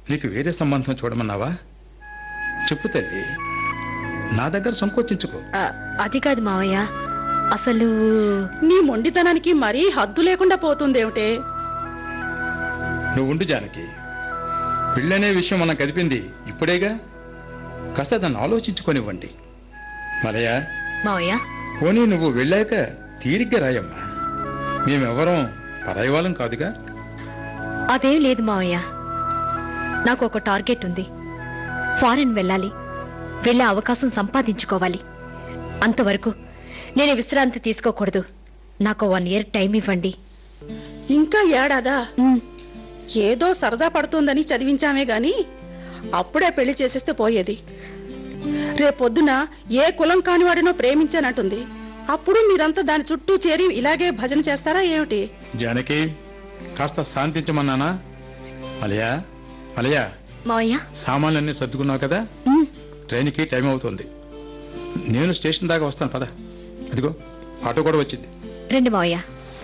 నీకు వేరే సంబంధం చూడమన్నావా చెప్పు తల్లి నా దగ్గర సంకోచించుకో ఆ, అది కాదు మావయ్య అసలు నీ మొండితనానికి మరీ హద్దు లేకుండా పోతుందేమిటే నువ్వు ఉండు జానకి పెళ్ళనే విషయం మనం కదిపింది ఇప్పుడేగా కాస్త దాన్ని ఆలోచించుకొనివ్వండి మలయ మావయ్య పోనీ నువ్వు వెళ్ళాక తీరిగ్గా రాయమ్మా మేమెవరం పరాయి వాళ్ళం కాదుగా అదేం లేదు మావయ్య నాకు ఒక టార్గెట్ ఉంది ఫారెన్ వెళ్ళాలి వెళ్ళే అవకాశం సంపాదించుకోవాలి అంతవరకు నేను విశ్రాంతి తీసుకోకూడదు నాకు వన్ ఇయర్ టైం ఇవ్వండి ఇంకా ఏడాదా ఉమ్, ఏదో సరదా పడుతుందని చదివించామే గాని అప్పుడే పెళ్లి చేసేస్తే పోయేది రేపొద్దున ఏ కులం కానివాడినో ప్రేమించానంటుంది అప్పుడు మీరంతా దాని చుట్టూ చేరి ఇలాగే భజన చేస్తారా ఏమిటి జానకి కాస్త శాంతించమన్నానా మలయా మలయా మావయ్య సామాన్లన్నీ సర్దుకున్నావు కదా ఉమ్, ట్రైన్కి టైం అవుతుంది నేను స్టేషన్ దాకా వస్తాను పద అదిగో ఆటో కూడా వచ్చింది రండి మావయ్య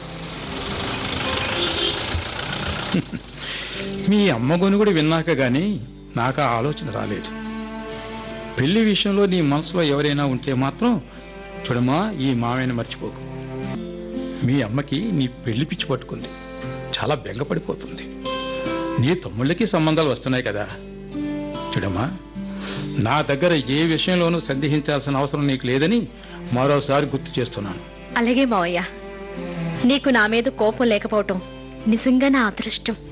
మీ అమ్మ గొనుగుడు విన్నాక గాని నాకు ఆ ఆలోచన రాలేదు పెళ్లి విషయంలో నీ మనసులో ఎవరైనా ఉంటే మాత్రం చూడమ్మా ఈ మావయ్యని మర్చిపోకు మీ అమ్మకి నీ పెళ్లి పిచ్చి పట్టుకుంది చాలా బెంగపడిపోతుంది నీ తమ్ముళ్ళకి సంబంధాలు వస్తున్నాయి కదా చూడమ్మా నా దగ్గర ఏ విషయంలోనూ సందేహించాల్సిన అవసరం నీకు లేదని మరోసారి గుర్తు చేస్తున్నాను అలాగే మావయ్య నీకు నా మీద కోపం లేకపోవటం నిజంగా నా అదృష్టం